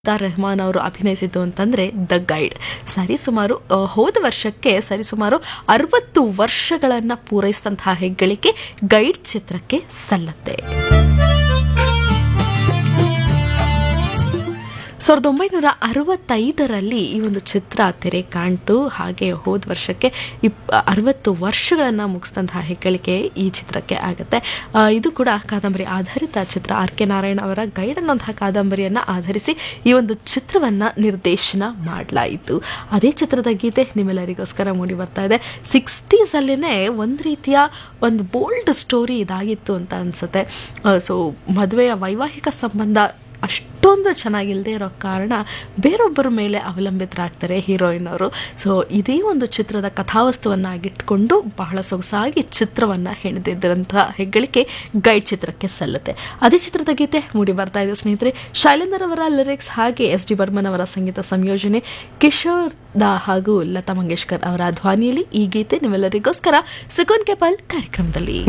ದಾರ್ ರೆಹಮಾನ್ ಅವರು ಅಭಿನಯಿಸಿದ್ದು ಅಂತಂದ್ರೆ the guide ಸರಿಸುಮಾರು ಆ, ಹೋದ ವರ್ಷಕ್ಕೆ ಸರಿಸುಮಾರು ಅರವತ್ತು ವರ್ಷಗಳನ್ನ ಪೂರೈಸಿದಂತಹ ಹೆಗ್ಗಳಿಕೆ ಗೈಡ್ ಚಿತ್ರಕ್ಕೆ ಸಲ್ಲತ್ತೆ ಸಾವಿರದ ಒಂಬೈನೂರ ಅರವತ್ತೈದರಲ್ಲಿ ಈ ಒಂದು ಚಿತ್ರ ತೆರೆ ಕಾಣ್ತು ಹಾಗೆ ಹೋದ ವರ್ಷಕ್ಕೆ ಇಪ್ ಅರವತ್ತು ವರ್ಷಗಳನ್ನು ಮುಗಿಸಿದಂತಹ ಹೆಗ್ಗಳಿಕೆ ಈ ಚಿತ್ರಕ್ಕೆ ಆಗುತ್ತೆ ಆ, ಇದು ಕೂಡ ಕಾದಂಬರಿ ಆಧಾರಿತ ಚಿತ್ರ ಆರ್ ಕೆ ನಾರಾಯಣ ಅವರ ಗೈಡ್ ಅನ್ನೋಂತಹ ಕಾದಂಬರಿಯನ್ನು ಆಧರಿಸಿ ಈ ಒಂದು ಚಿತ್ರವನ್ನು ನಿರ್ದೇಶನ ಮಾಡಲಾಯಿತು ಅದೇ ಚಿತ್ರದ ಗೀತೆ ನಿಮ್ಮೆಲ್ಲರಿಗೋಸ್ಕರ ಮೂಡಿ ಬರ್ತಾ ಇದೆ ಸಿಕ್ಸ್ಟೀಸಲ್ಲೇ ಒಂದು ರೀತಿಯ ಒಂದು ಬೋಲ್ಡ್ ಸ್ಟೋರಿ ಇದಾಗಿತ್ತು ಅಂತ ಅನಿಸುತ್ತೆ ಸೊ ಮದುವೆಯ ವೈವಾಹಿಕ ಸಂಬಂಧ ಅಷ್ಟೊಂದು ಚೆನ್ನಾಗಿಲ್ಲದೆ ಇರೋ ಕಾರಣ ಬೇರೊಬ್ಬರ ಮೇಲೆ ಅವಲಂಬಿತರಾಗ್ತಾರೆ ಹೀರೋಯಿನ್ ಅವರು ಸೊ ಇದೇ ಒಂದು ಚಿತ್ರದ ಕಥಾವಸ್ತುವನ್ನಾಗಿಟ್ಕೊಂಡು ಬಹಳ ಸೊಗಸಾಗಿ ಚಿತ್ರವನ್ನು ಹೆಣೆದಿದ್ದಂತಹ ಹೆಗ್ಗಳಿಕೆ ಗೈಡ್ ಚಿತ್ರಕ್ಕೆ ಸಲ್ಲುತ್ತೆ ಅದೇ ಚಿತ್ರದ ಗೀತೆ ಮೂಡಿ ಬರ್ತಾ ಇದೆ ಸ್ನೇಹಿತರೆ ಶೈಲೇಂದರ್ ಅವರ ಲಿರಿಕ್ಸ್ ಹಾಗೆ ಎಸ್ ಡಿ ಬರ್ಮನ್ ಅವರ ಸಂಗೀತ ಸಂಯೋಜನೆ ಕಿಶೋರ್ ದಾ ಹಾಗೂ ಲತಾ ಮಂಗೇಶ್ಕರ್ ಅವರ ಧ್ವನಿಯಲ್ಲಿ ಈ ಗೀತೆ ನಿಮ್ಮೆಲ್ಲರಿಗೋಸ್ಕರ ಸುಕೂನ್ ಕೆಪಲ್ ಕಾರ್ಯಕ್ರಮದಲ್ಲಿ